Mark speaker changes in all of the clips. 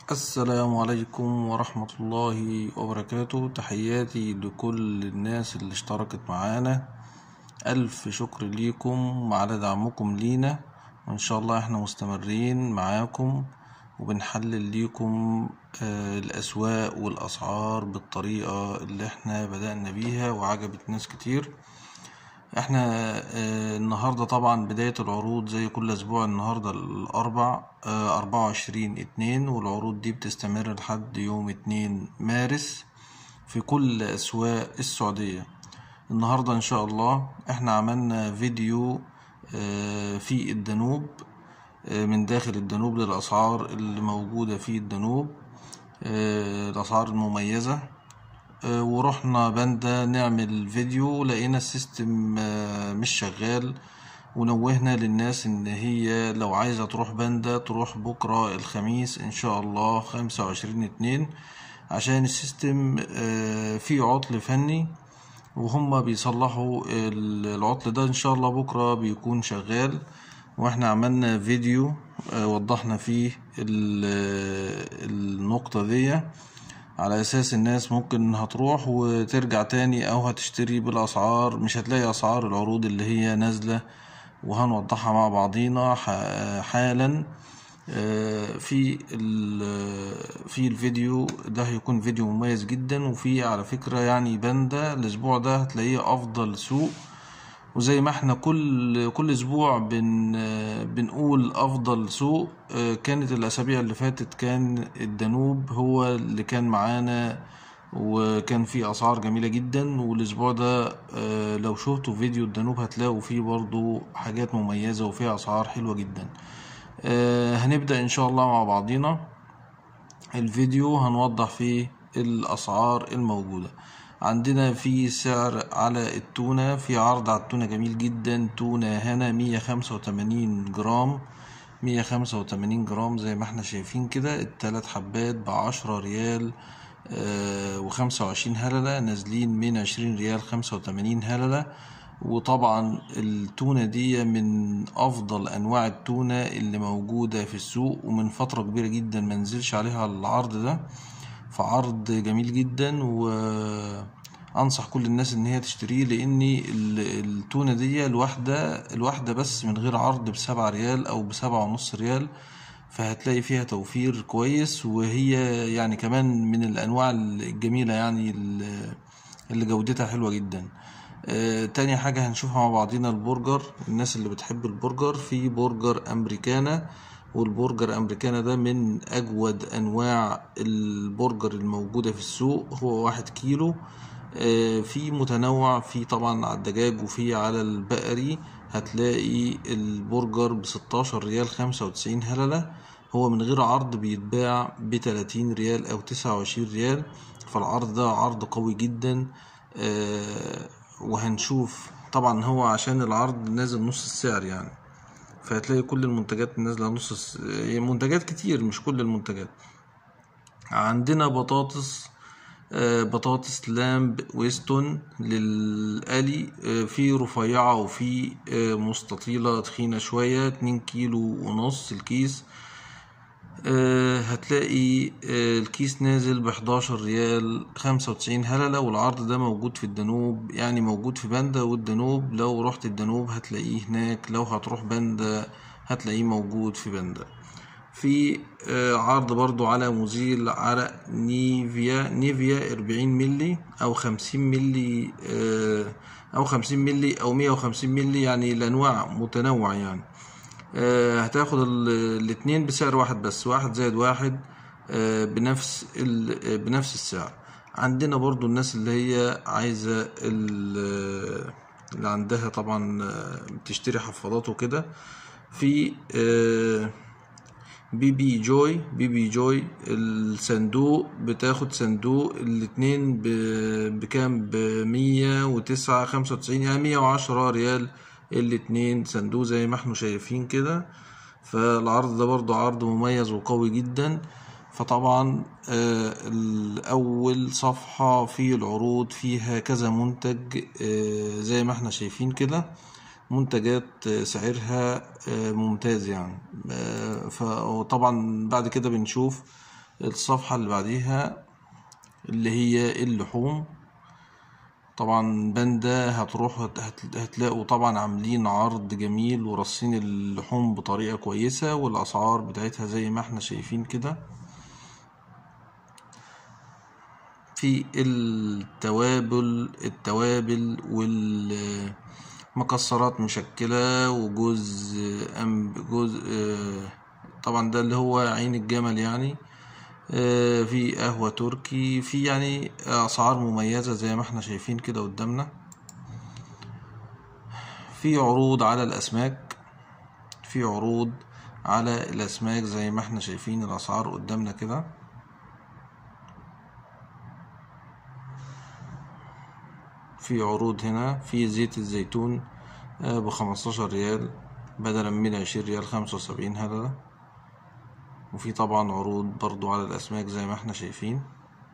Speaker 1: السلام عليكم ورحمة الله وبركاته تحياتي لكل الناس اللي اشتركت معانا ألف شكر ليكم على دعمكم لينا وإن شاء الله احنا مستمرين معاكم وبنحلل ليكم آه، الأسواق والأسعار بالطريقة اللي احنا بدأنا بيها وعجبت ناس كتير احنا آه، النهاردة طبعا بداية العروض زي كل اسبوع النهاردة الاربع اربعة وعشرين اتنين والعروض دي بتستمر لحد يوم اتنين مارس في كل اسواق السعودية النهاردة ان شاء الله احنا عملنا فيديو آه، في الدنوب آه، من داخل الدنوب للاسعار اللي موجودة في الدنوب آه، الاسعار المميزة آه، ورحنا باندا نعمل فيديو لقينا السيستم آه، مش شغال ونوهنا للناس ان هي لو عايزة تروح باندا تروح بكرة الخميس ان شاء الله خمسة وعشرين اتنين عشان السيستم آه، فيه عطل فني وهم بيصلحوا ال- العطل ده ان شاء الله بكرة بيكون شغال واحنا عملنا فيديو آه، وضحنا فيه ال- النقطة دي على اساس الناس ممكن هتروح وترجع تاني او هتشتري بالاسعار مش هتلاقي اسعار العروض اللي هي نازلة وهنوضحها مع بعضينا ح- حالا آه، في ال- في الفيديو ده هيكون فيديو مميز جدا وفي على فكرة يعني باندا الاسبوع ده هتلاقيه افضل سوق وزي ما احنا كل كل اسبوع بن بنقول افضل سوق آه، كانت الاسابيع اللي فاتت كان الدانوب هو اللي كان معانا وكان فيه اسعار جميلة جدا والاسبوع ده آه، لو شفتوا فيديو الدانوب هتلاقوا فيه برضو حاجات مميزة وفيه اسعار حلوة جدا آه، هنبدأ ان شاء الله مع بعضينا الفيديو هنوضح فيه الأسعار الموجودة عندنا في سعر على التونة في عرض على التونة جميل جدا تونة هنا مية خمسة وتمانين جرام مية خمسة وتمانين جرام زي ما احنا شايفين كده التلات حبات بعشرة ريال وخمسة وعشرين هللة نازلين من عشرين ريال خمسة وتمانين هللة وطبعا التونة دي من أفضل أنواع التونة اللي موجودة في السوق ومن فترة كبيرة جدا منزلش عليها العرض ده فعرض جميل جدا وأنصح كل الناس إن هي تشتريه لأن ال- التونة دي الواحدة الواحدة بس من غير عرض بسبعة ريال أو بسبعة ونص ريال فهتلاقي فيها توفير كويس وهي يعني كمان من الأنواع الجميلة يعني ال- اللي جودتها حلوة جدا آه، تاني حاجة هنشوفها مع بعضينا البرجر الناس اللي بتحب البرجر في برجر أمريكانا والبرجر أمريكانا ده من أجود أنواع البرجر الموجودة في السوق هو واحد كيلو آه، في متنوع في طبعا على الدجاج وفي على البقري هتلاقي البرجر بستاشر ريال خمسة وتسعين هللة هو من غير عرض بيتباع بتلاتين ريال أو تسعة وعشرين ريال فالعرض ده عرض قوي جدا آه، وهنشوف طبعا هو عشان العرض نازل نص السعر يعني فهتلاقي كل المنتجات نازلة نص الس... منتجات كتير مش كل المنتجات عندنا بطاطس آه، بطاطس لامب ويستون للقلي آه، في رفيعة وفي آه، مستطيلة تخينة شوية اتنين كيلو ونص الكيس آه، هتلاقي آه، الكيس نازل بحداشر ريال خمسة وتسعين هللة والعرض ده موجود في الدانوب يعني موجود في باندا والدانوب لو رحت الدانوب هتلاقيه هناك لو هتروح باندا هتلاقيه موجود في باندا في آه، عرض برضو على مزيل عرق نيفيا نيفيا أربعين ملي أو خمسين ملي آه، أو خمسين ملي أو مية وخمسين ملي يعني الأنواع متنوع يعني آه، هتاخد ال- الاتنين بسعر واحد بس واحد زائد واحد آه، بنفس ال- آه، بنفس السعر عندنا برضو الناس اللي هي عايزة ال- اللي عندها طبعا آه، بتشتري حفاضات وكده في آه، بي بي جوي بي بي جوي الصندوق بتاخد صندوق الاتنين ب- بكام بمية وتسعة خمسة وتسعين يعني مية وعشرة ريال الاتنين صندوق زي ما احنا شايفين كده فالعرض ده برضو عرض مميز وقوي جدا فطبعا آه، الأول صفحة في العروض فيها كذا منتج آه، زي ما احنا شايفين كده منتجات سعرها ممتاز يعني فطبعا بعد كده بنشوف الصفحة اللي بعديها اللي هي اللحوم طبعا باندا هتروح هت- هتلاقوا طبعا عاملين عرض جميل ورصين اللحوم بطريقة كويسة والأسعار بتاعتها زي ما احنا شايفين كده في التوابل التوابل والمكسرات مشكلة وجوز أنب جوز آه، طبعا ده اللي هو عين الجمل يعني آه، في قهوة تركي في يعني أسعار مميزة زي ما احنا شايفين كده قدامنا في عروض على الأسماك في عروض على الأسماك زي ما احنا شايفين الأسعار قدامنا كده في عروض هنا في زيت الزيتون بخمستاشر ريال بدلا من عشرين ريال خمسة وسبعين هللة وفي طبعا عروض برضو على الأسماك زي ما احنا شايفين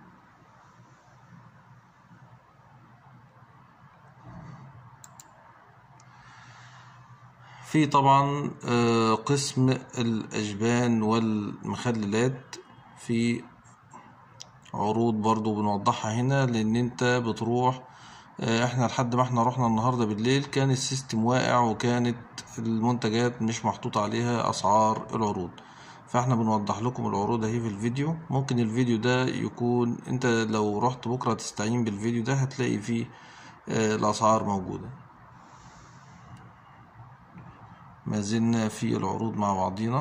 Speaker 1: في طبعا آه، قسم الأجبان والمخللات في عروض برضو بنوضحها هنا لأن انت بتروح آه، احنا لحد ما احنا رحنا النهاردة بالليل كان السيستم واقع وكانت المنتجات مش محطوط عليها أسعار العروض فاحنا بنوضح لكم العروض اهي في الفيديو ممكن الفيديو ده يكون انت لو رحت بكرة تستعين بالفيديو ده هتلاقي فيه آه، الأسعار موجودة ما زلنا في العروض مع بعضينا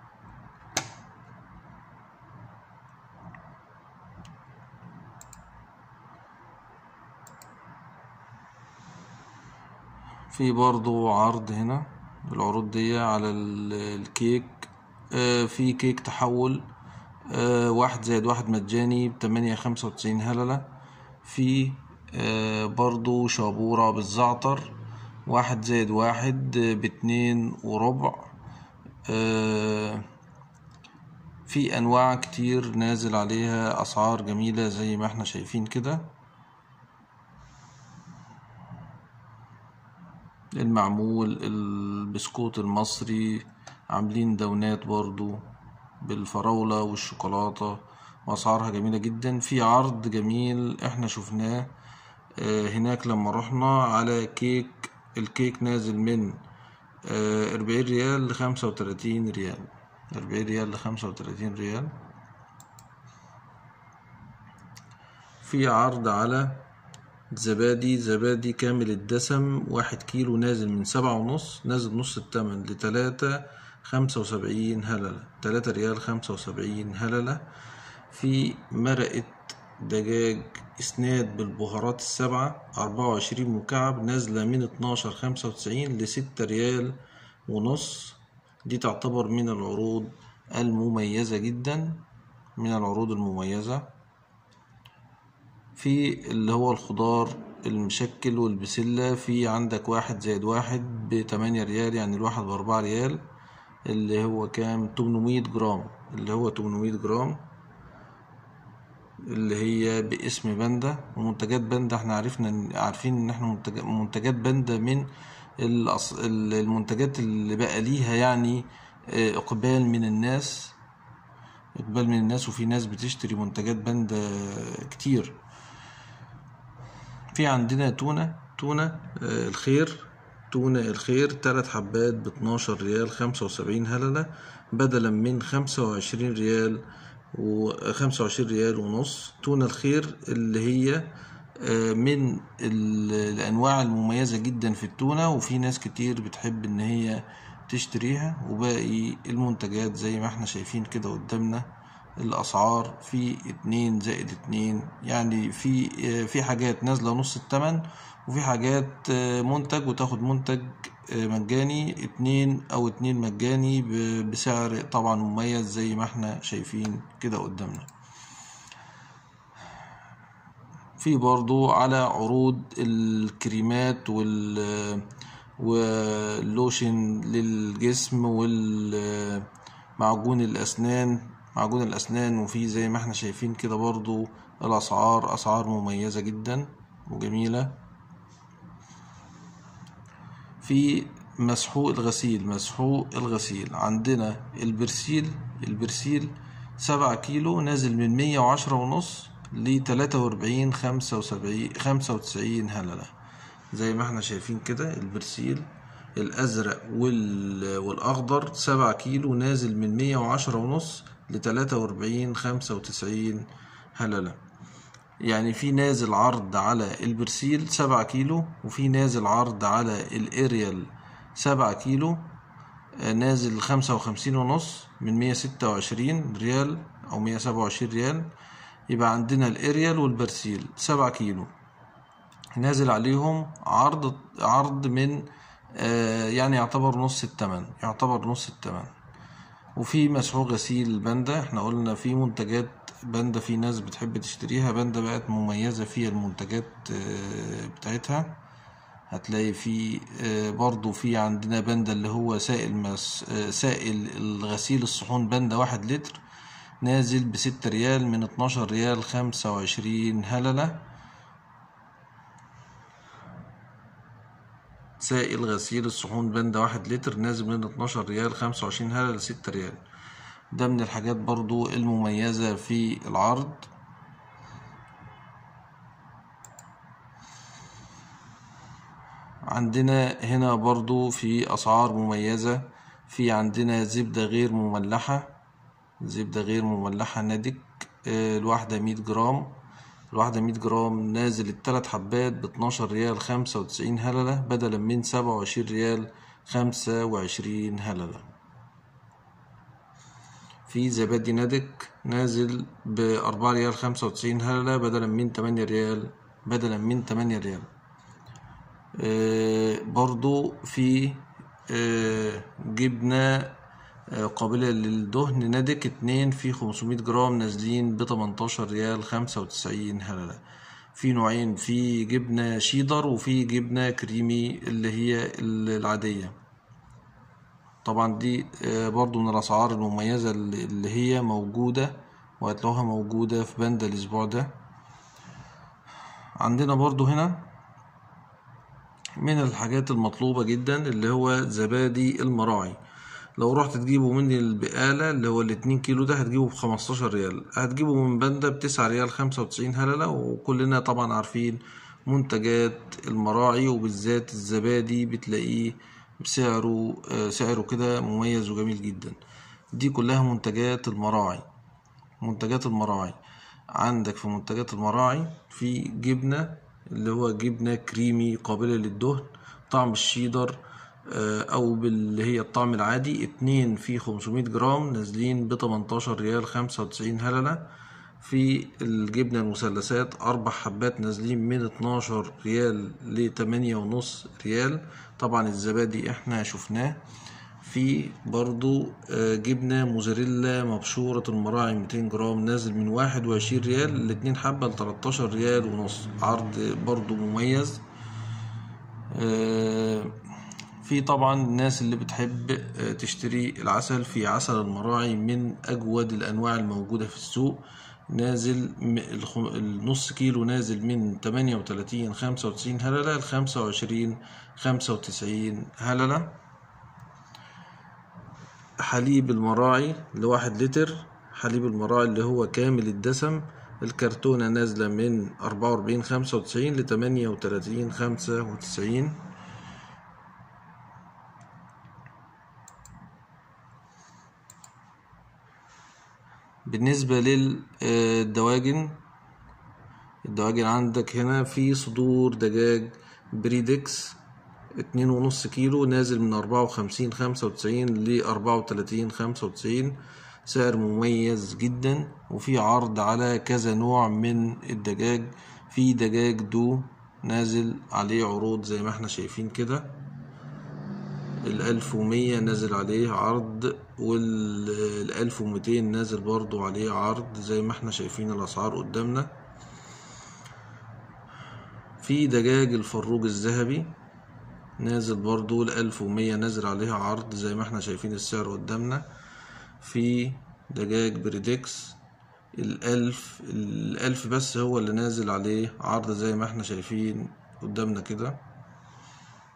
Speaker 1: في برضو عرض هنا العروض دي على ال- الكيك آه، في كيك تحول آه، واحد زائد واحد مجاني بتمانية خمسة وتسعين هللة في آه، برضو شابورة بالزعتر واحد زائد واحد آه، باتنين وربع آه، في أنواع كتير نازل عليها أسعار جميلة زي ما احنا شايفين كده المعمول البسكوت المصري عاملين دونات برضو بالفراولة والشوكولاتة وأسعارها جميلة جدا في عرض جميل احنا شفناه آه، هناك لما رحنا على كيك الكيك نازل من أربعين ريال لخمسة وتلاتين ريال أربعين ريال لخمسة وتلاتين ريال في عرض على زبادي زبادي كامل الدسم واحد كيلو نازل من سبعة ونص نازل نص التمن لتلاتة خمسة وسبعين هللة تلاتة ريال خمسة وسبعين هللة في مرقة دجاج إسناد بالبهارات السبعة أربعة وعشرين مكعب نازلة من اتناشر خمسة وتسعين لستة ريال ونص دي تعتبر من العروض المميزة جدا من العروض المميزة في اللي هو الخضار المشكل والبسلة في عندك واحد زائد واحد بتمانية ريال يعني الواحد بأربعة ريال اللي هو كام تمنمية جرام اللي هو تمنمية جرام اللي هي باسم باندا ومنتجات باندا احنا عرفنا عارفين ان احنا منتج- منتجات باندا من الأص- المنتجات اللي بقى ليها يعني اه، اقبال من الناس اقبال من الناس وفي ناس بتشتري منتجات باندا كتير في عندنا تونة تونة آه، الخير تونة الخير تلات حبات باتناشر ريال خمسة وسبعين هللة بدلا من خمسة وعشرين ريال وخمسة وعشرين ريال ونص تونة الخير اللي هي آه، من ال- الأنواع المميزة جدا في التونة وفي ناس كتير بتحب إن هي تشتريها وباقي المنتجات زي ما احنا شايفين كده قدامنا الأسعار في اتنين زائد اتنين يعني في في حاجات نازلة نص التمن وفي حاجات منتج وتاخد منتج مجاني اتنين أو اتنين مجاني ب- بسعر طبعا مميز زي ما احنا شايفين كده قدامنا في برضو على عروض الكريمات وال واللوشن للجسم والمعجون الأسنان معجون الأسنان وفي زي ما احنا شايفين كده برضو الأسعار أسعار مميزة جدا وجميلة في مسحوق الغسيل مسحوق الغسيل عندنا البرسيل البرسيل سبعة كيلو نازل من مية وعشرة ونص لتلاتة وأربعين خمسة وسبعين خمسة وتسعين هللة زي ما احنا شايفين كده البرسيل الأزرق وال... والأخضر سبعة كيلو نازل من مية وعشرة ونص لتلاتة وأربعين خمسة وتسعين هللة يعني في نازل عرض على البرسيل سبعة كيلو وفي نازل عرض على الاريال سبعة كيلو نازل خمسة وخمسين ونص من مية ستة وعشرين ريال أو مية سبعة وعشرين ريال يبقى عندنا الاريال والبرسيل سبعة كيلو نازل عليهم عرض عرض من آه يعني يعتبر نص التمن يعتبر نص التمن وفي مسحوق غسيل الباندا احنا قلنا في منتجات باندا في ناس بتحب تشتريها باندا بقت مميزة في المنتجات آه بتاعتها هتلاقي في آه برضو في عندنا باندا اللي هو سائل مس سائل الغسيل الصحون باندا واحد لتر نازل بستة ريال من اتناشر ريال خمسة وعشرين هللة سائل غسيل الصحون باندا واحد لتر نازل من اتناشر ريال خمسة وعشرين هللة لستة ريال ده من الحاجات برضو المميزة في العرض عندنا هنا برضو في أسعار مميزة في عندنا زبدة غير مملحة زبدة غير مملحة نادك الواحدة مية جرام الواحدة مية جرام نازل التلات حبات باتناشر ريال خمسة وتسعين هللة بدلا من سبعة وعشرين ريال خمسة وعشرين هللة في زبادي نادك نازل بأربعة ريال خمسة وتسعين هللة بدلا من تمانية ريال بدلا من تمانية ريال آه برضو في آه جبنة آه قابلة للدهن نادك اتنين في خمسمية جرام نازلين بتمنتاشر ريال خمسة وتسعين هللة في نوعين في جبنة شيدر وفي جبنة كريمي اللي هي العادية طبعا دي برضو من الأسعار المميزة اللي هي موجودة وهتلاقوها موجودة في باندا الأسبوع ده عندنا برضو هنا من الحاجات المطلوبة جدا اللي هو زبادي المراعي لو رحت تجيبه من البقالة اللي هو الاتنين كيلو ده هتجيبه بخمستاشر ريال هتجيبه من باندا بتسعة ريال خمسة وتسعين هللة وكلنا طبعا عارفين منتجات المراعي وبالذات الزبادي بتلاقيه بسعره سعره كده مميز وجميل جدا دي كلها منتجات المراعي منتجات المراعي عندك في منتجات المراعي في جبنة اللي هو جبنة كريمي قابلة للدهن طعم الشيدر او باللي هي الطعم العادي اتنين في خمسمية جرام نازلين بتمنتاشر ريال خمسة وتسعين هللة في الجبنة المثلثات أربع حبات نازلين من اتناشر ريال لتمانية ونص ريال طبعا الزبادي احنا شفناه في برضو جبنة موزاريلا مبشورة المراعي 200 جرام نازل من واحد وعشرين ريال الاتنين حبة لتلاتاشر ريال ونص عرض برضو مميز في طبعا الناس اللي بتحب تشتري العسل في عسل المراعي من أجود الأنواع الموجودة في السوق نازل النص كيلو نازل من تمانية وتلاتين خمسة وتسعين هللة لخمسة وعشرين خمسة وتسعين هللة حليب المراعي لواحد لتر حليب المراعي اللي هو كامل الدسم الكرتونة نازلة من أربعة وأربعين خمسة وتسعين لتمانية وتلاتين خمسة وتسعين بالنسبة للدواجن الدواجن عندك هنا في صدور دجاج بريدكس اتنين ونص كيلو نازل من أربعة وخمسين خمسة وتسعين لأربعة وتلاتين خمسة وتسعين سعر مميز جدا وفي عرض على كذا نوع من الدجاج في دجاج دو نازل عليه عروض زي ما احنا شايفين كده الألف ومية نازل عليه عرض والألف ومتين نازل برضو عليه عرض زي ما احنا شايفين الأسعار قدامنا في دجاج الفروج الذهبي نازل برضو الألف ومية نازل عليها عرض زي ما احنا شايفين السعر قدامنا في دجاج بريدكس الألف الألف بس هو اللي نازل عليه عرض زي ما احنا شايفين قدامنا كده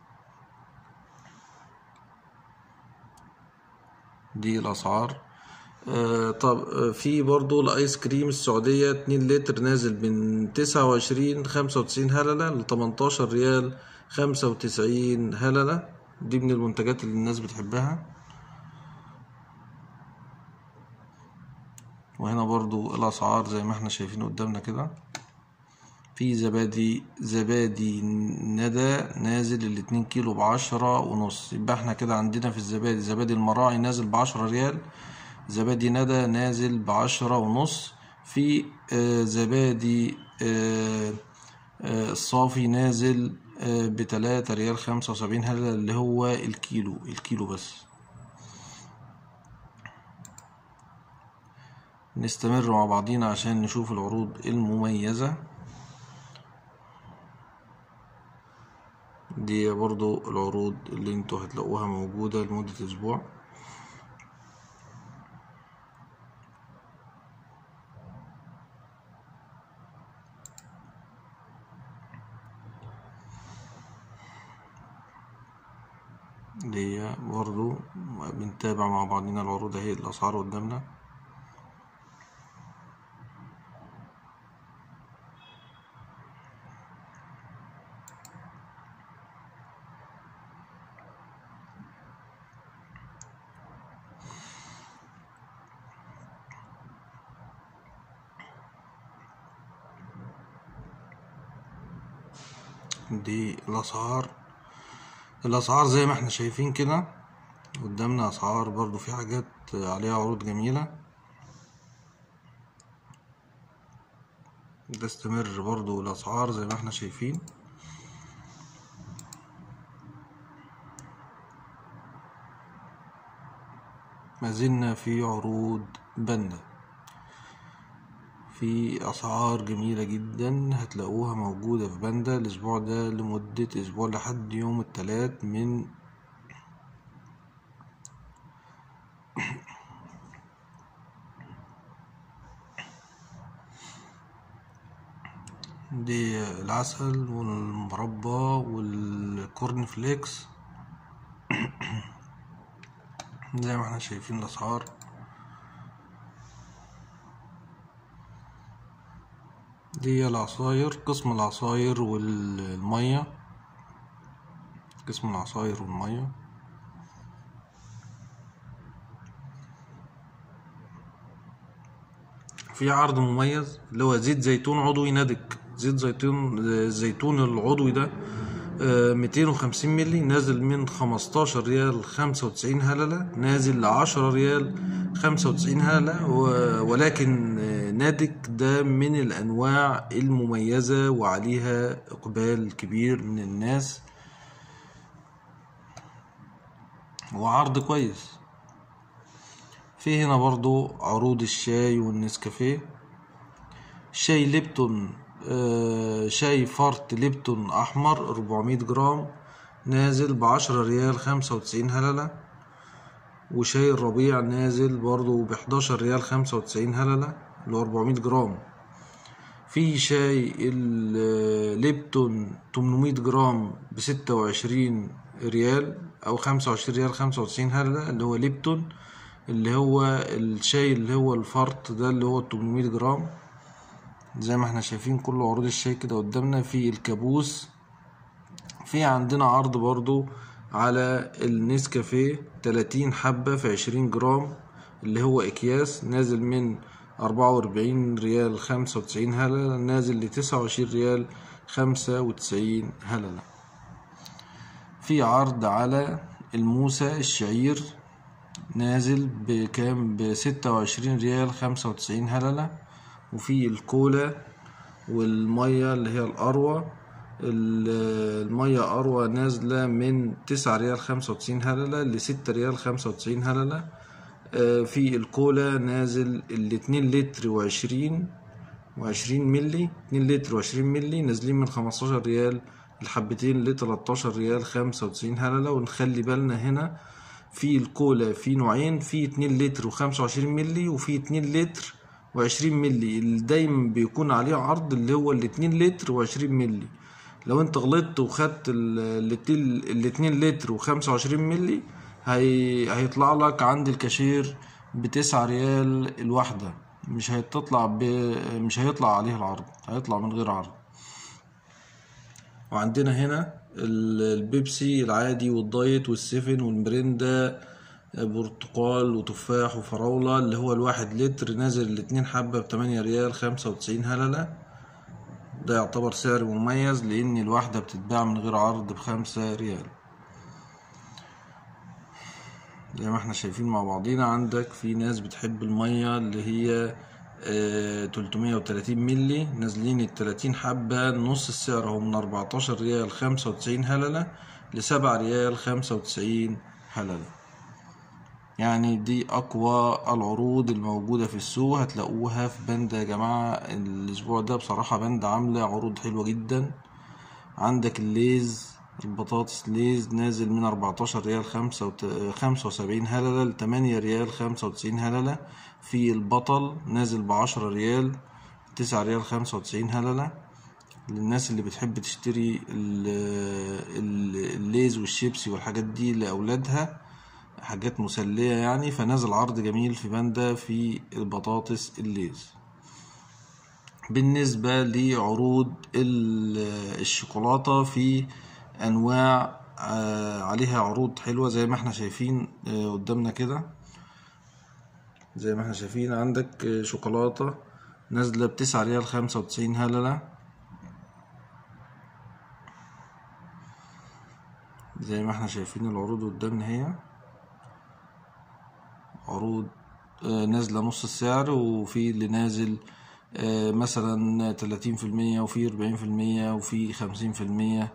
Speaker 1: دي الأسعار آه طب آه في برضو الايس كريم السعودية اتنين لتر نازل من تسعة وعشرين خمسة وتسعين هللة لتمنتاشر ريال خمسة وتسعين هللة دي من المنتجات اللي الناس بتحبها وهنا برضو الأسعار زي ما احنا شايفين قدامنا كده في زبادي زبادي ندى نازل الاتنين كيلو بعشرة ونص يبقى احنا كده عندنا في الزبادي زبادي المراعي نازل بعشرة ريال زبادي ندى نازل بعشرة ونص في آه زبادي آه آه الصافي نازل آه بتلاتة ريال خمسة وسبعين هللة اللي هو الكيلو الكيلو بس نستمر مع بعضينا عشان نشوف العروض المميزة دي برضو العروض اللي انتوا هتلاقوها موجودة لمدة اسبوع دي برضو بنتابع مع بعضنا العروض اهي الاسعار قدامنا دي الاسعار الاسعار زي ما احنا شايفين كده قدامنا اسعار برضو في حاجات عليها عروض جميلة تستمر برضو الاسعار زي ما احنا شايفين ما زلنا في عروض باندا في أسعار جميلة جدا هتلاقوها موجودة في باندا الأسبوع ده لمدة أسبوع لحد يوم التلات من دي العسل والمربى والكورن فليكس زي ما احنا شايفين الأسعار دي العصاير قسم العصاير والمية قسم العصاير والمية في عرض مميز اللي هو زيت زيتون عضوي نادك زيت زيتون الزيتون العضوي ده ميتين وخمسين ملي نازل من خمستاشر ريال خمسة وتسعين هللة نازل لعشرة ريال خمسة وتسعين هللة ولكن نادك ده من الأنواع المميزة وعليها إقبال كبير من الناس وعرض كويس في هنا برضو عروض الشاي والنسكافيه شاي ليبتون آه شاي فرط ليبتون أحمر 400 جرام نازل بعشرة ريال خمسة وتسعين هللة وشاي الربيع نازل برضو بحداشر ريال خمسة وتسعين هللة اللي هو 400 جرام في شاي الليبتون 800 جرام بستة وعشرين ريال أو خمسة وعشرين ريال خمسة وتسعين هللة اللي هو ليبتون اللي هو الشاي اللي هو الفرط ده اللي هو 800 جرام زي ما احنا شايفين كل عروض الشاي كده قدامنا في الكابوس في عندنا عرض برضو على النسكافيه 30 حبة في 20 جرام اللي هو اكياس نازل من 44 ريال 95 هللة نازل ل 29 ريال 95 هللة في عرض على الموسى الشعير نازل بكام بستة وعشرين ريال خمسة وتسعين هللة وفي الكولا والمية اللي هي الأروى المية أروى نازلة من تسعة ريال خمسة وتسعين هللة لستة ريال خمسة وتسعين هللة في الكولا نازل الاتنين لتر وعشرين وعشرين ملي اتنين لتر وعشرين ملي نازلين من خمستاشر ريال الحبتين لتلاتاشر ريال خمسة وتسعين هللة ونخلي بالنا هنا في الكولا في نوعين في اتنين لتر وخمسة وعشرين ملي وفي اتنين لتر وعشرين ملي اللي دايما بيكون عليه عرض اللي هو الاتنين لتر وعشرين ملي لو انت غلطت وخدت الاتنين لتر وخمسة وعشرين ملي هي... هيطلع لك عند الكاشير بتسعة ريال الواحدة مش هتطلع ب... مش هيطلع عليه العرض هيطلع من غير عرض وعندنا هنا ال- البيبسي العادي والدايت والسيفن والمريندا برتقال وتفاح وفراولة اللي هو الواحد لتر نازل الاتنين حبة بتمانية ريال خمسة وتسعين هللة ده يعتبر سعر مميز لأن الواحدة بتتباع من غير عرض بخمسة ريال زي ما احنا شايفين مع بعضينا عندك في ناس بتحب المية اللي هي تلتمية وتلاتين ملي نازلين التلاتين حبة نص السعر هو من أربعتاشر ريال خمسة وتسعين هللة لسبعة ريال خمسة وتسعين هللة يعني دي أقوى العروض الموجودة في السوق هتلاقوها في بند يا جماعة الأسبوع ده بصراحة بند عاملة عروض حلوة جدا عندك الليز البطاطس ليز نازل من أربعتاشر ريال خمسة وت... خمسة وسبعين هللة لتمانية ريال خمسة وتسعين هللة في البطل نازل بعشرة ريال تسعة ريال خمسة وتسعين هللة للناس اللي بتحب تشتري ال... ال... الليز والشيبسي والحاجات دي لأولادها حاجات مسلية يعني فنازل عرض جميل في باندا في البطاطس الليز بالنسبة لعروض ال- الشوكولاتة في أنواع آه، عليها عروض حلوة زي ما احنا شايفين آه، قدامنا كده زي ما احنا شايفين عندك آه، شوكولاتة نازلة بتسعة ريال خمسة وتسعين هللة زي ما احنا شايفين العروض قدامنا هي عروض آه، نازلة نص السعر وفي اللي نازل آه، مثلا تلاتين في المية وفي أربعين في المية وفي خمسين في المية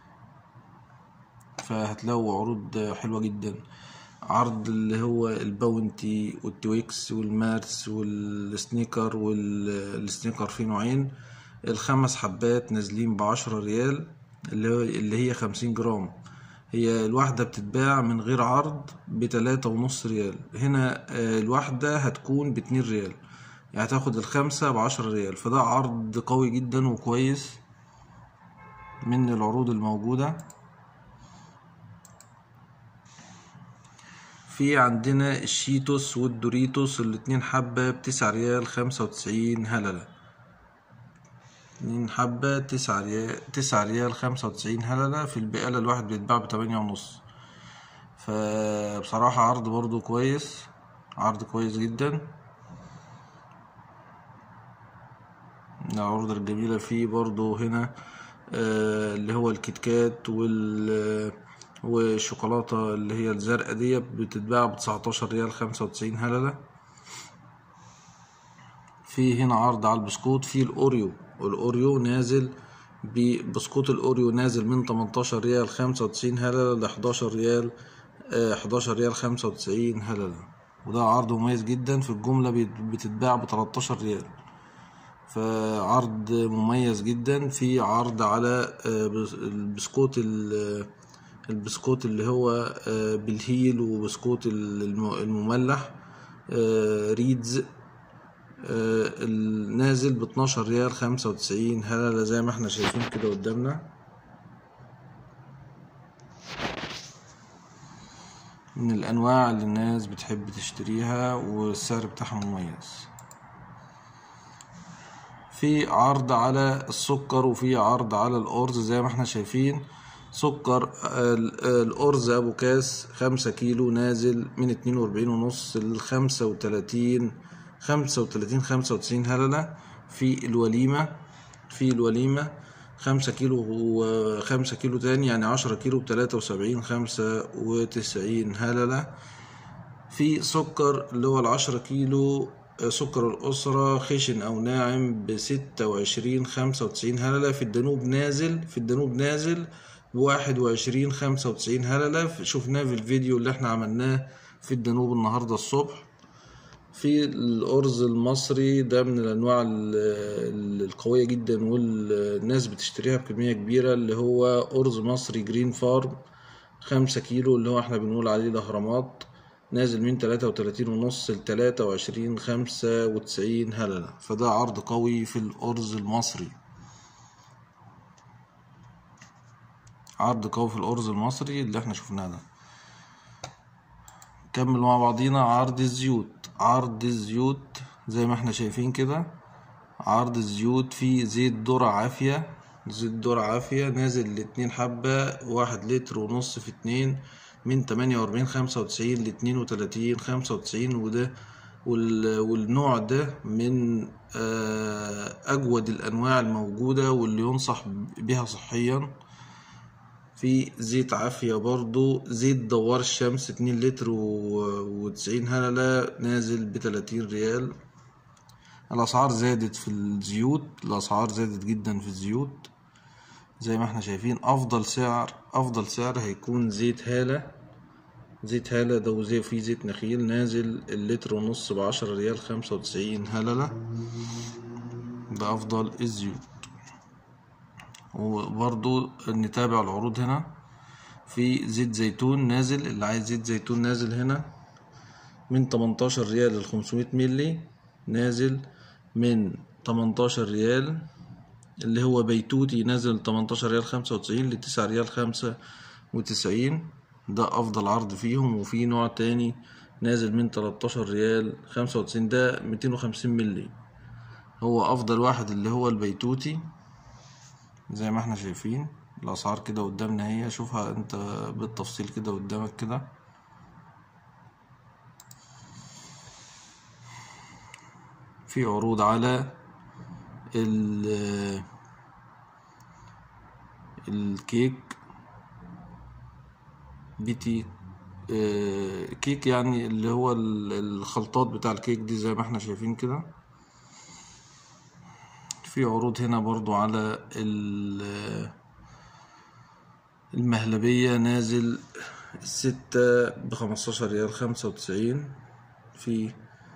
Speaker 1: فهتلاقوا عروض حلوة جدا عرض اللي هو الباونتي والتويكس والمارس والسنيكر والسنيكر فيه نوعين الخمس حبات نازلين بعشرة ريال اللي هو اللي هي خمسين جرام هي الواحدة بتتباع من غير عرض بتلاتة ونص ريال هنا آه، الواحدة هتكون باتنين ريال يعني هتاخد الخمسة بعشرة ريال فده عرض قوي جدا وكويس من العروض الموجودة في عندنا الشيتوس والدوريتوس الاتنين حبة بتسعة ريال خمسة وتسعين هللة اتنين حبة تسعة ريال تسعة ريال خمسة وتسعين هللة في البقالة الواحد بيتباع بتمانية ونص فبصراحة عرض برضو كويس عرض كويس جدا من العروض الجميلة فيه برضو هنا آه، اللي هو الكيت كات وال والشوكولاتة اللي هي الزرقاء دي بتتباع بتسعتاشر ريال خمسة وتسعين هللة في هنا عرض على البسكوت في الأوريو الأوريو نازل ببسكوت الأوريو نازل من تمنتاشر ريال خمسة وتسعين هللة لحداشر ريال حداشر ريال خمسة وتسعين هللة وده عرض مميز جدا في الجملة بت- بتتباع بتلاتاشر ريال فعرض مميز جدا في عرض على آه، بس- البسكوت ال- البسكوت اللي هو آه، بالهيل وبسكوت الم- المملح آه، ريدز آه، النازل باتناشر ريال خمسة وتسعين هللة زي ما احنا شايفين كده قدامنا من الأنواع اللي الناس بتحب تشتريها والسعر بتاعها مميز في عرض على السكر وفي عرض على الأرز زي ما احنا شايفين سكر ال- الأرز أبو كاس خمسة كيلو نازل من اتنين وأربعين ونص لخمسة وتلاتين خمسة وتلاتين خمسة وتسعين هللة في الوليمة في الوليمة خمسة كيلو وخمسة كيلو تاني يعني عشرة كيلو بتلاتة وسبعين خمسة وتسعين هللة في سكر اللي هو العشرة كيلو آه، سكر الأسرة خشن أو ناعم بستة وعشرين خمسة وتسعين هللة في الدانوب نازل في الدانوب نازل بواحد وعشرين خمسة وتسعين هللة شفناه في الفيديو اللي احنا عملناه في الدانوب النهاردة الصبح في الأرز المصري ده من الأنواع ال- ال- القوية جدا والناس بتشتريها بكمية كبيرة اللي هو أرز مصري جرين فارم خمسة كيلو اللي هو احنا بنقول عليه الأهرامات نازل من تلاتة وتلاتين ونص لتلاتة وعشرين خمسة وتسعين هللة فده عرض قوي في الأرز المصري عرض قوي في الأرز المصري اللي احنا شفناه ده نكمل مع بعضينا عرض الزيوت عرض الزيوت زي ما احنا شايفين كده عرض الزيوت في زيت ذرة عافية زيت ذرة عافية نازل لاتنين حبة واحد لتر ونص في اتنين من تمانية وأربعين خمسة وتسعين لاتنين وتلاتين خمسة وتسعين وده وال- والنوع ده من آه، أجود الأنواع الموجودة واللي ينصح بها صحيا في زيت عافية برضو زيت دوار الشمس اتنين لتر وتسعين هللة نازل بتلاتين ريال الأسعار زادت في الزيوت الأسعار زادت جدا في الزيوت زي ما احنا شايفين أفضل سعر أفضل سعر هيكون زيت هالة زيت هالة ده وزي فيه زيت نخيل نازل اللتر ونص بعشرة ريال خمسة وتسعين هللة ده أفضل الزيوت وبرضو نتابع العروض هنا في زيت زيتون نازل اللي عايز زيت زيتون نازل هنا من 18 ريال ل 500 ملي نازل من 18 ريال اللي هو بيتوتي نازل 18 ريال 95 ل 9 ريال 95 ده أفضل عرض فيهم وفي نوع تاني نازل من 13 ريال 95 ده 250 ملي هو أفضل واحد اللي هو البيتوتي زي ما احنا شايفين الأسعار كده قدامنا هي شوفها انت بالتفصيل كده قدامك كده في عروض على ال الكيك بيتي آه، كيك يعني اللي هو ال- الخلطات بتاع الكيك دي زي ما احنا شايفين كده في عروض هنا برضو على ال- المهلبية نازل الستة بخمستاشر ريال خمسة وتسعين في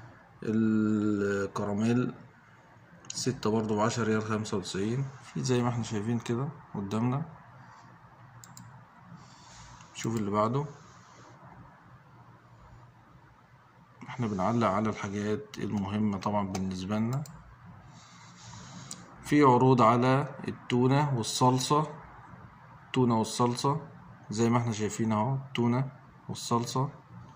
Speaker 1: الكراميل ستة برضو بعشرة ريال خمسة وتسعين في زي ما احنا شايفين كده قدامنا شوف اللي بعده احنا بنعلق على الحاجات المهمة طبعا بالنسبة لنا في عروض على التونة والصلصة التونة والصلصة زي ما احنا شايفين اهو التونة والصلصة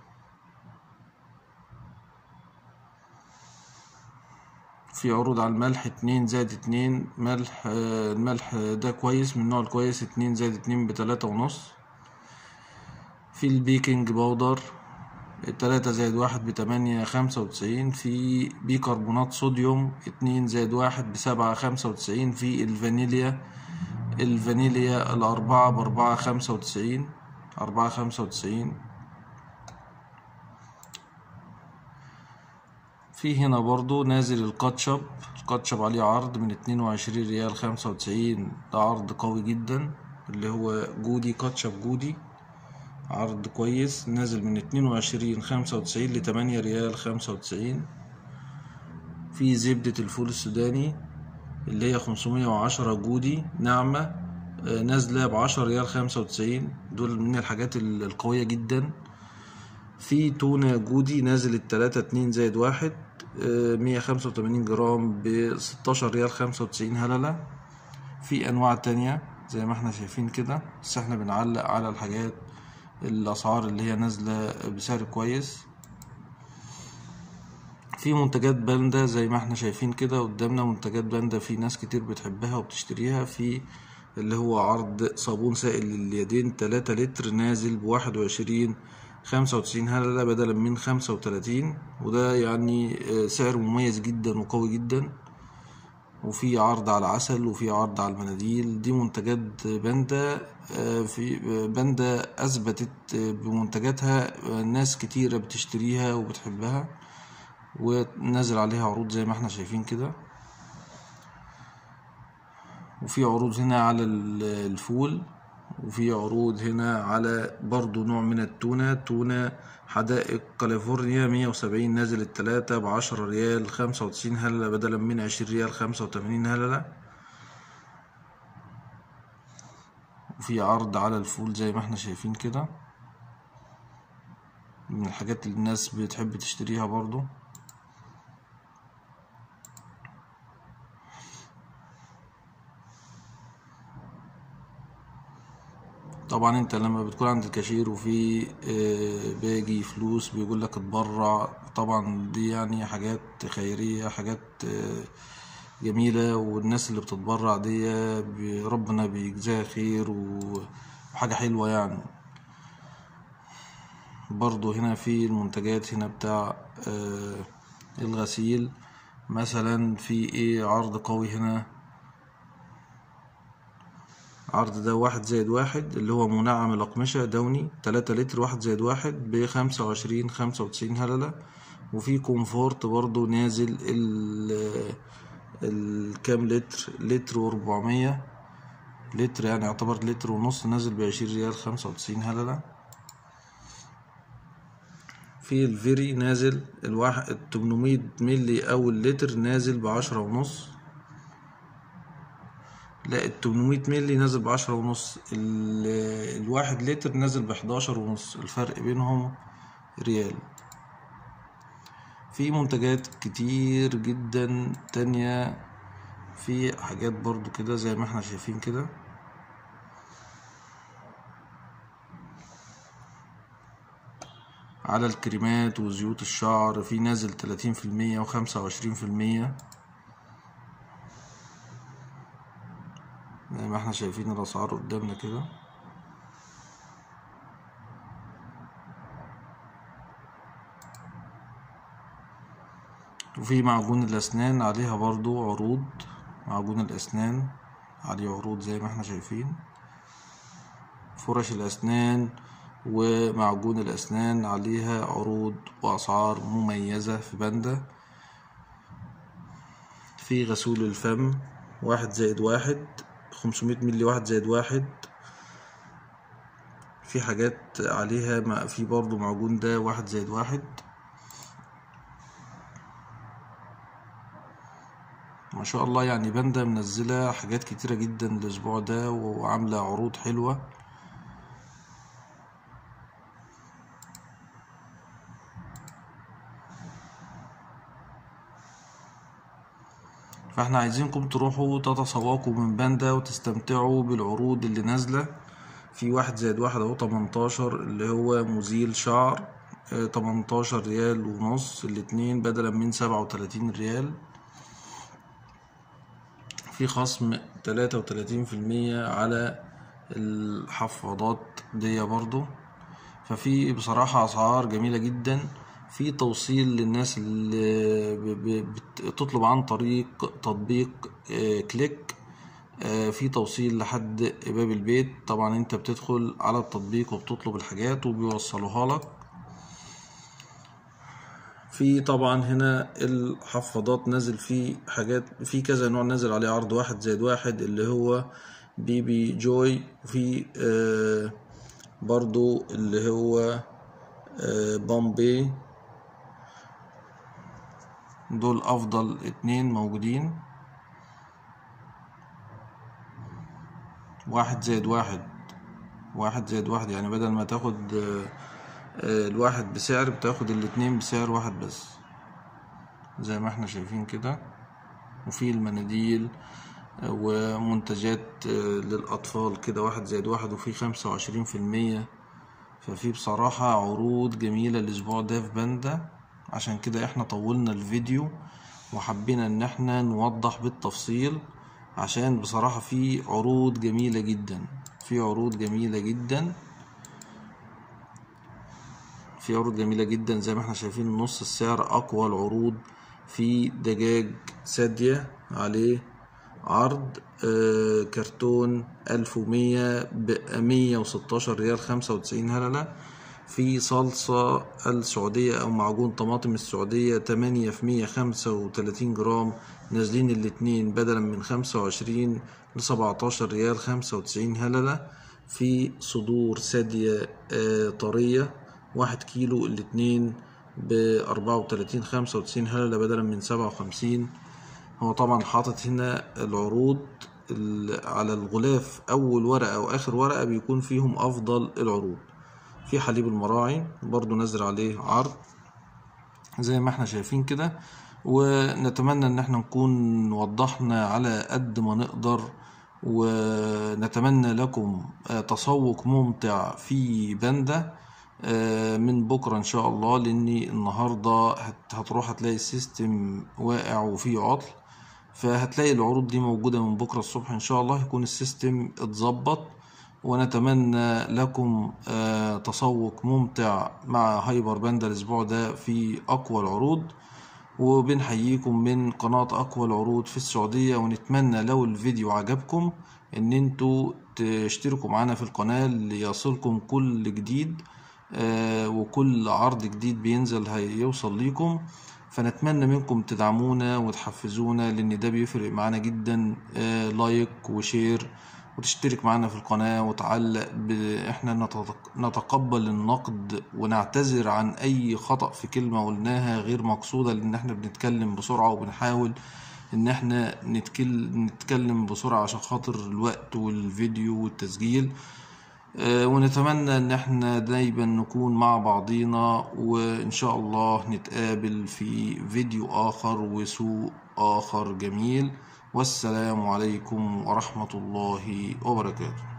Speaker 1: في عروض على الملح اتنين زائد اتنين ملح آه، الملح ده كويس من النوع الكويس اتنين زائد اتنين بتلاتة ونص في البيكنج باودر تلاتة زائد واحد بتمانية خمسة وتسعين في بيكربونات صوديوم اتنين زائد واحد بسبعة خمسة وتسعين في الفانيليا الفانيليا الأربعة بأربعة خمسة وتسعين أربعة خمسة وتسعين في هنا برضو نازل الكاتشب الكاتشب عليه عرض من اتنين وعشرين ريال خمسة وتسعين ده عرض قوي جدا اللي هو جودي كاتشب جودي عرض كويس نازل من اتنين وعشرين خمسة وتسعين لتمانية ريال خمسة وتسعين في زبدة الفول السوداني اللي هي خمسمية وعشرة جودي ناعمة آه، نازلة بعشرة ريال خمسة وتسعين دول من الحاجات ال- القوية جدا في تونة جودي نازل التلاتة اتنين زائد واحد مية خمسة وتمانين جرام بستاشر ريال خمسة وتسعين هللة في أنواع تانية زي ما احنا شايفين كده بس احنا بنعلق على الحاجات الأسعار اللي هي نازلة بسعر كويس في منتجات باندا زي ما احنا شايفين كده قدامنا منتجات باندا في ناس كتير بتحبها وبتشتريها في اللي هو عرض صابون سائل لليدين تلاتة لتر نازل بواحد وعشرين خمسة وتسعين هللة بدلا من خمسة وتلاتين وده يعني آه، سعر مميز جدا وقوي جدا وفي عرض على عسل وفي عرض على المناديل دي منتجات باندا آه، في آه، باندا أثبتت آه، بمنتجاتها آه، ناس كتيرة بتشتريها وبتحبها ونازل عليها عروض زي ما احنا شايفين كده وفي عروض هنا على ال- الفول وفي عروض هنا على برضو نوع من التونة تونة حدائق كاليفورنيا مية وسبعين نازل التلاتة بعشرة ريال خمسة وتسعين هللة بدلا من عشرين ريال خمسة وتمانين هللة وفي عرض على الفول زي ما احنا شايفين كده من الحاجات اللي الناس بتحب تشتريها برضو طبعا انت لما بتكون عند الكاشير وفي آه، باقي فلوس بيقول لك اتبرع طبعا دي يعني حاجات خيرية حاجات آه، جميلة والناس اللي بتتبرع دي بي- ربنا بيجزاها خير و- وحاجة حلوة يعني برضو هنا في المنتجات هنا بتاع آه، الغسيل مثلا في ايه عرض قوي هنا عرض ده واحد زائد واحد اللي هو منعم الأقمشة دوني تلاتة لتر واحد زائد واحد بخمسة وعشرين خمسة وتسعين هللة وفي كومفورت برضو نازل ال الكام لتر لتر وربعمية لتر يعني يعتبر لتر ونص نازل بعشرين ريال خمسة وتسعين هللة في الفيري نازل الواحد التمنمية ملي أو اللتر نازل بعشرة ونص لا التمنمية ملي نازل بعشرة ونص ال- الواحد لتر نازل بحداشر ونص الفرق بينهم ريال في منتجات كتير جدا تانية في حاجات برضو كده زي ما احنا شايفين كده على الكريمات وزيوت الشعر في نازل تلاتين في المية وخمسة وعشرين في المية زي ما احنا شايفين الأسعار قدامنا كده وفي معجون الأسنان عليها برضو عروض معجون الأسنان عليه عروض زي ما احنا شايفين فرش الأسنان ومعجون الأسنان عليها عروض وأسعار مميزة في باندا في غسول الفم واحد زائد واحد خمسمية ملي واحد زائد واحد في حاجات عليها ما في برضو معجون ده واحد زائد واحد ما شاء الله يعني باندا منزلة حاجات كتيرة جدا الأسبوع ده وعاملة عروض حلوة فاحنا عايزينكم تروحوا تتسوقوا من باندا وتستمتعوا بالعروض اللي نازلة في واحد زائد واحد اهو تمنتاشر اللي هو مزيل شعر تمنتاشر ريال ونص الاتنين بدلا من سبعة وتلاتين ريال في خصم تلاتة وتلاتين في المية على الحفاضات دي برضو ففي بصراحة أسعار جميلة جدا في توصيل للناس اللي ب- ب- بتطلب عن طريق تطبيق آه، كليك آه، في توصيل لحد باب البيت طبعا انت بتدخل على التطبيق وبتطلب الحاجات وبيوصلوها لك في طبعا هنا الحفاضات نازل فيه حاجات في كذا نوع نازل عليه عرض واحد زائد واحد اللي هو بيبي جوي وفي آه برضو اللي هو آه بامبي دول افضل اتنين موجودين واحد زائد واحد واحد زائد واحد يعني بدل ما تاخد آه، آه، الواحد بسعر بتاخد الاتنين بسعر واحد بس زي ما احنا شايفين كده وفي المناديل آه، ومنتجات آه، للأطفال كده واحد زائد واحد وفي خمسة وعشرين في المية ففي بصراحة عروض جميلة الأسبوع ده في باندا عشان كده احنا طولنا الفيديو وحبينا ان احنا نوضح بالتفصيل عشان بصراحة في عروض جميلة جدا في عروض جميلة جدا في عروض جميلة جدا زي ما احنا شايفين نص السعر أقوى العروض في دجاج سادية عليه عرض آه، كرتون ألف ومية بمية وستاشر ريال خمسة وتسعين هللة في صلصة السعودية أو معجون طماطم السعودية تمانية في مية خمسة وتلاتين جرام نازلين الاتنين بدلا من خمسة وعشرين لسبعتاشر ريال خمسة وتسعين هللة في صدور سادية آه، طرية واحد كيلو الاتنين بأربعة وتلاتين خمسة وتسعين هللة بدلا من سبعة وخمسين هو طبعا حاطط هنا العروض ال- على الغلاف أول ورقة أو آخر ورقة بيكون فيهم أفضل العروض في حليب المراعي برضو نزل عليه عرض زي ما احنا شايفين كده ونتمنى ان احنا نكون وضحنا على قد ما نقدر ونتمنى لكم آه، تسوق ممتع في باندا آه، من بكرة إن شاء الله لأني النهاردة هت- هتروح هتلاقي السيستم واقع وفيه عطل فهتلاقي العروض دي موجودة من بكرة الصبح إن شاء الله يكون السيستم اتظبط ونتمنى لكم آه، تسوق ممتع مع هايبر باندا الأسبوع ده في أقوى العروض وبنحييكم من قناة أقوى العروض في السعودية ونتمنى لو الفيديو عجبكم إن انتوا تشتركوا معنا في القناة ليصلكم كل جديد آه، وكل عرض جديد بينزل هيوصل ليكم فنتمنى منكم تدعمونا وتحفزونا لأن ده بيفرق معانا جدا آه، لايك وشير وتشترك معنا في القناة وتعلق ب... احنا نتق- نتقبل النقد ونعتذر عن أي خطأ في كلمة قلناها غير مقصودة لأن احنا بنتكلم بسرعة وبنحاول إن احنا نتكل... نتكلم بسرعة عشان خاطر الوقت والفيديو والتسجيل آه، ونتمنى ان احنا دايما نكون مع بعضينا وان شاء الله نتقابل في فيديو اخر وسوق اخر جميل والسلام عليكم ورحمة الله وبركاته